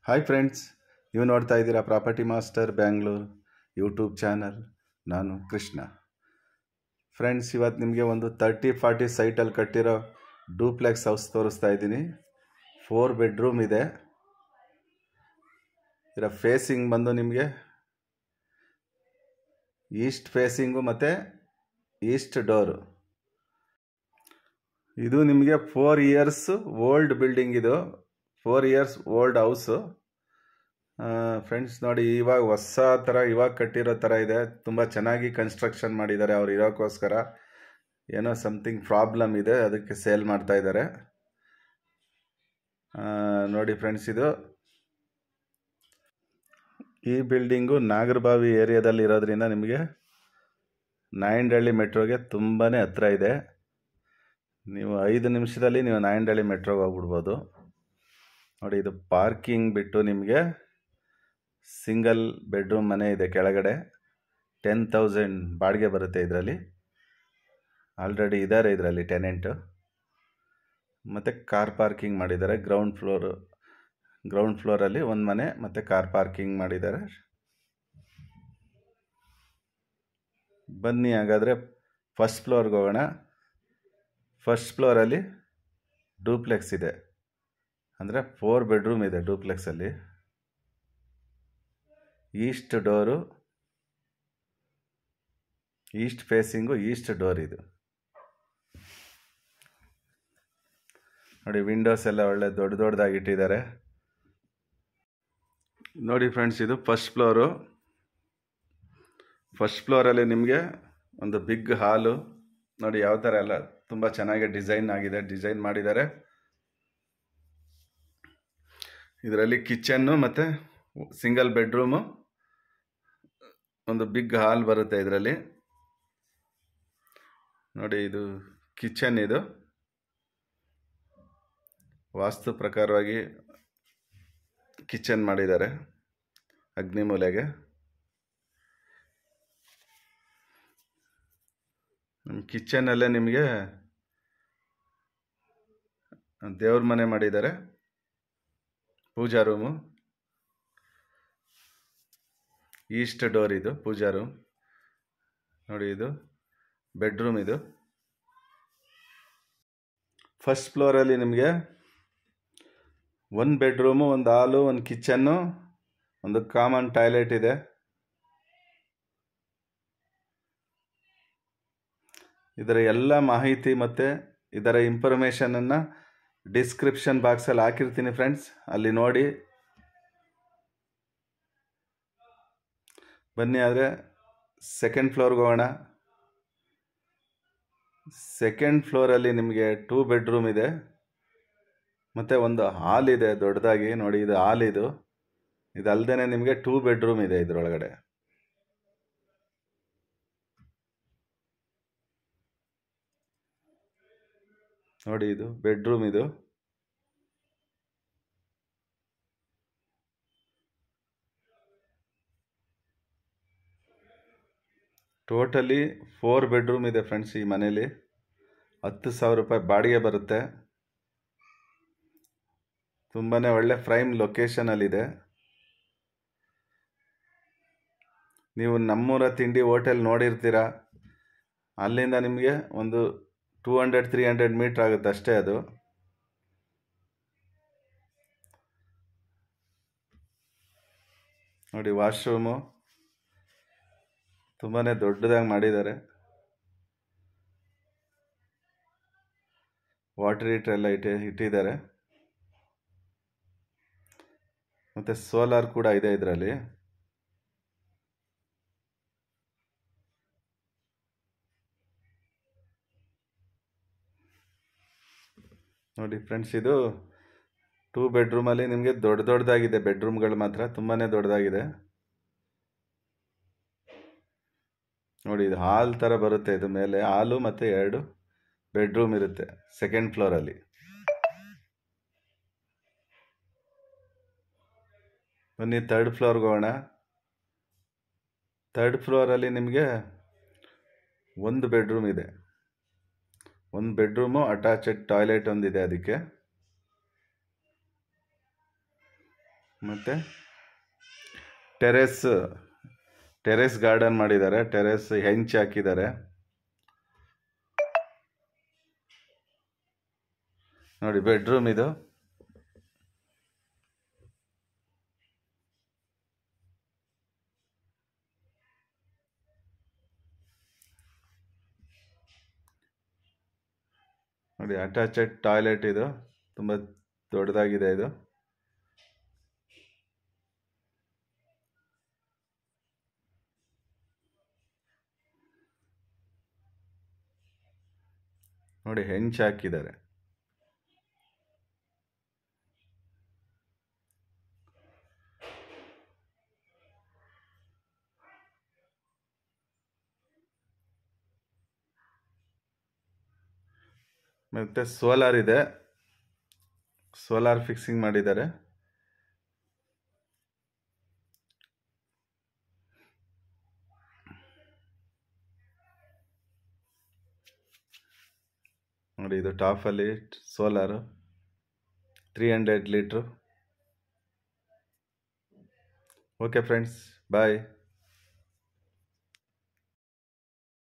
hi friends ನೀವು ನೋಡ್ತಾ ಇದ್ದೀರಾ property master Bangalore YouTube channel ನಾನು ಕೃಷ್ಣ ಫ್ರೆಂಡ್ಸ್ ಇವತ್ತು ನಿಮಗೆ ಒಂದು ತರ್ಟಿ ಫಾರ್ಟಿ ಸೈಟಲ್ಲಿ ಕಟ್ಟಿರೋ ಡೂಪ್ಲೆಕ್ಸ್ ಹೌಸ್ ತೋರಿಸ್ತಾ ಇದ್ದೀನಿ ಫೋರ್ ಬೆಡ್ರೂಮ್ ಇದೆ ಇದರ ಫೇಸಿಂಗ್ ಬಂದು ನಿಮಗೆ ಈಸ್ಟ್ ಫೇಸಿಂಗು ಮತ್ತು ಈಸ್ಟ್ ಡೋರು ಇದು ನಿಮಗೆ ಫೋರ್ ಇಯರ್ಸ್ ಓಲ್ಡ್ ಬಿಲ್ಡಿಂಗ್ ಇದು four years old house friends ನೋಡಿ ಇವಾಗ ಹೊಸ ಥರ ಇವಾಗ ಕಟ್ಟಿರೋ ಥರ ಇದೆ ತುಂಬ ಚೆನ್ನಾಗಿ ಕನ್ಸ್ಟ್ರಕ್ಷನ್ ಮಾಡಿದ್ದಾರೆ ಅವ್ರು ಇರೋಕ್ಕೋಸ್ಕರ ಏನೋ ಸಮಥಿಂಗ್ ಪ್ರಾಬ್ಲಮ್ ಇದೆ ಅದಕ್ಕೆ ಸೇಲ್ ಮಾಡ್ತಾ ಇದ್ದಾರೆ ನೋಡಿ ಫ್ರೆಂಡ್ಸ್ ಇದು ಈ ಬಿಲ್ಡಿಂಗು ನಾಗರಬಾವಿ ಏರಿಯಾದಲ್ಲಿ ಇರೋದ್ರಿಂದ ನಿಮಗೆ ನಾಯಂಡಹಳ್ಳಿ ಮೆಟ್ರೋಗೆ ತುಂಬಾ ಹತ್ರ ಇದೆ ನೀವು ಐದು ನಿಮಿಷದಲ್ಲಿ ನೀವು ನಾಯಂಡಹಳ್ಳಿ ಮೆಟ್ರೋಗೆ ಹೋಗ್ಬಿಡ್ಬೋದು ನೋಡಿ ಇದು ಪಾರ್ಕಿಂಗ್ ಬಿಟ್ಟು ನಿಮಗೆ ಸಿಂಗಲ್ ಬೆಡ್ರೂಮ್ ಮನೆ ಇದೆ ಕೆಳಗಡೆ ಟೆನ್ ತೌಸಂಡ್ ಬಾಡಿಗೆ ಬರುತ್ತೆ ಇದರಲ್ಲಿ ಆಲ್ರೆಡಿ ಇದ್ದಾರೆ ಇದರಲ್ಲಿ ಟೆನೆಂಟು ಮತ್ತು ಕಾರ್ ಪಾರ್ಕಿಂಗ್ ಮಾಡಿದ್ದಾರೆ ಗ್ರೌಂಡ್ ಫ್ಲೋರು ಗ್ರೌಂಡ್ ಫ್ಲೋರಲ್ಲಿ ಒಂದು ಮನೆ ಮತ್ತು ಕಾರ್ ಪಾರ್ಕಿಂಗ್ ಮಾಡಿದ್ದಾರೆ ಬನ್ನಿ ಹಾಗಾದರೆ ಫಸ್ಟ್ ಫ್ಲೋರ್ಗೆ ಹೋಗೋಣ ಫಸ್ಟ್ ಫ್ಲೋರಲ್ಲಿ ಡೂಪ್ಲೆಕ್ಸ್ ಇದೆ ಅಂದರೆ ಫೋರ್ ಬೆಡ್ರೂಮ್ ಇದೆ ಡೂಪ್ಲೆಕ್ಸಲ್ಲಿ east door east facing east door ಇದು ನೋಡಿ ವಿಂಡೋಸ್ ಎಲ್ಲ ಒಳ್ಳೆ ದೊಡ್ಡ ದೊಡ್ಡದಾಗಿ ಇಟ್ಟಿದ್ದಾರೆ ನೋಡಿ ಫ್ರೆಂಡ್ಸ್ ಇದು ಫಸ್ಟ್ ಫ್ಲೋರು ಫಸ್ಟ್ ಫ್ಲೋರಲ್ಲಿ ನಿಮಗೆ ಒಂದು ಬಿಗ್ ಹಾಲು ನೋಡಿ ಯಾವ ಥರ ಎಲ್ಲ ತುಂಬ ಚೆನ್ನಾಗಿ ಡಿಸೈನ್ ಆಗಿದೆ ಡಿಸೈನ್ ಮಾಡಿದ್ದಾರೆ ಇದರಲ್ಲಿ ಕಿಚನ್ನು ಮತ್ತು ಸಿಂಗಲ್ ಬೆಡ್ರೂಮು ಒಂದು ಬಿಗ್ ಹಾಲ್ ಬರುತ್ತೆ ಇದರಲ್ಲಿ ನೋಡಿ ಇದು ಕಿಚನ್ ಇದು ವಾಸ್ತು ಪ್ರಕಾರವಾಗಿ ಕಿಚನ್ ಮಾಡಿದ್ದಾರೆ ಅಗ್ನಿಮೂಲೆಗೆ ನಮ್ಮ ಕಿಚನಲ್ಲೇ ನಿಮಗೆ ದೇವ್ರ ಮನೆ ಮಾಡಿದ್ದಾರೆ ಪೂಜಾ ರೂಮು ಈಸ್ಟ್ ಡೋರ್ ಇದು ಪೂಜಾ ರೂಮ್ ನೋಡಿ ಇದು ಬೆಡ್ರೂಮ್ ಇದು ಫಸ್ಟ್ ಫ್ಲೋರಲ್ಲಿ ನಿಮಗೆ ಒಂದು ಬೆಡ್ರೂಮು ಒಂದು ಹಾಲು ಒಂದು ಕಿಚನ್ನು ಒಂದು ಕಾಮನ್ ಟಾಯ್ಲೆಟ್ ಇದೆ ಇದರ ಎಲ್ಲ ಮಾಹಿತಿ ಮತ್ತು ಇದರ ಇನ್ಫಾರ್ಮೇಷನನ್ನು ಡಿಸ್ಕ್ರಿಪ್ಷನ್ ಬಾಕ್ಸಲ್ಲಿ ಹಾಕಿರ್ತೀನಿ ಫ್ರೆಂಡ್ಸ್ ಅಲ್ಲಿ ನೋಡಿ ಬನ್ನಿ ಆದರೆ ಸೆಕೆಂಡ್ ಫ್ಲೋರ್ಗೆ ಹೋಗೋಣ ಸೆಕೆಂಡ್ ಫ್ಲೋರಲ್ಲಿ ನಿಮಗೆ ಟೂ ಬೆಡ್ರೂಮ್ ಇದೆ ಮತ್ತು ಒಂದು ಹಾಲ್ ಇದೆ ದೊಡ್ಡದಾಗಿ ನೋಡಿ ಇದು ಹಾಲ್ ಇದು ಇದಲ್ದೇ ನಿಮಗೆ ಟೂ ಬೆಡ್ರೂಮ್ ಇದೆ ಇದರೊಳಗಡೆ ನೋಡಿ ಇದು ಬೆಡ್ರೂಮ್ ಇದು ಟೋಟಲಿ ಫೋರ್ ಬೆಡ್ರೂಮ್ ಇದೆ ಫ್ರೆಂಡ್ಸ್ ಈ ಮನೇಲಿ ಹತ್ತು ಸಾವಿರ ರೂಪಾಯಿ ಬಾಡಿಗೆ ಬರುತ್ತೆ ತುಂಬಾ ಒಳ್ಳೆ ಪ್ರೈಮ್ ಲೊಕೇಶನಲ್ಲಿದೆ ನೀವು ನಮ್ಮೂರ ತಿಂಡಿ ಹೋಟೆಲ್ ನೋಡಿರ್ತೀರ ಅಲ್ಲಿಂದ ನಿಮಗೆ ಒಂದು two hundred three hundred metre ಆಗುತ್ತೆ ಅಷ್ಟೇ ಅದು ನೋಡಿ ವಾಶ್ರೂಮು ತುಂಬಾ ದೊಡ್ಡದಾಗಿ ಮಾಡಿದ್ದಾರೆ ವಾಟರ್ ಹೀಟರ್ ಎಲ್ಲ ಇಟ್ಟು ಇಟ್ಟಿದ್ದಾರೆ ಮತ್ತು ಸೋಲಾರ್ ಕೂಡ ಇದೆ ಇದರಲ್ಲಿ ನೋಡಿ ಫ್ರೆಂಡ್ಸ್ ಇದು ಟೂ ಬೆಡ್ರೂಮಲ್ಲಿ ನಿಮಗೆ ದೊಡ್ಡ ದೊಡ್ಡದಾಗಿದೆ ಬೆಡ್ರೂಮ್ಗಳು ಮಾತ್ರ ತುಂಬಾ ದೊಡ್ಡದಾಗಿದೆ ನೋಡಿ ಇದು ಹಾಲ್ ಥರ ಬರುತ್ತೆ ಇದು ಮೇಲೆ ಹಾಲು ಮತ್ತು ಎರಡು ಬೆಡ್ರೂಮ್ ಇರುತ್ತೆ ಸೆಕೆಂಡ್ ಫ್ಲೋರಲ್ಲಿ ಬನ್ನಿ ತರ್ಡ್ ಫ್ಲೋರ್ಗೆ ಹೋಗೋಣ ತರ್ಡ್ ಫ್ಲೋರಲ್ಲಿ ನಿಮಗೆ ಒಂದು ಬೆಡ್ರೂಮ್ ಇದೆ ಒಂದು ಬೆಡ್ರೂಮು ಅಟ್ಯಾಚೆಡ್ ಟಾಯ್ಲೆಟ್ ಒಂದಿದೆ ಅದಕ್ಕೆ ಮತ್ತು ಟೆರೆಸ್ ಟೆರೆಸ್ ಗಾರ್ಡನ್ ಮಾಡಿದ್ದಾರೆ ಟೆರೆಸ್ ಹೆಂಚ್ ಹಾಕಿದ್ದಾರೆ ನೋಡಿ ಬೆಡ್ರೂಮ್ ಇದು ನೋಡಿ ಅಟ್ಯಾಚೆಡ್ ಟಾಯ್ಲೆಟ್ ಇದು ತುಂಬ ದೊಡ್ಡದಾಗಿದೆ ಇದು ನೋಡಿ ಹೆಂಚ್ ಹಾಕಿದ್ದಾರೆ ಮತ್ತು ಸೋಲಾರ್ ಇದೆ ಸೋಲಾರ್ ಫಿಕ್ಸಿಂಗ್ ಮಾಡಿದ್ದಾರೆ ನೋಡಿ ಇದು ಟಾಪಲ್ಲಿ solar three hundred litre okay friends ಬಾಯ್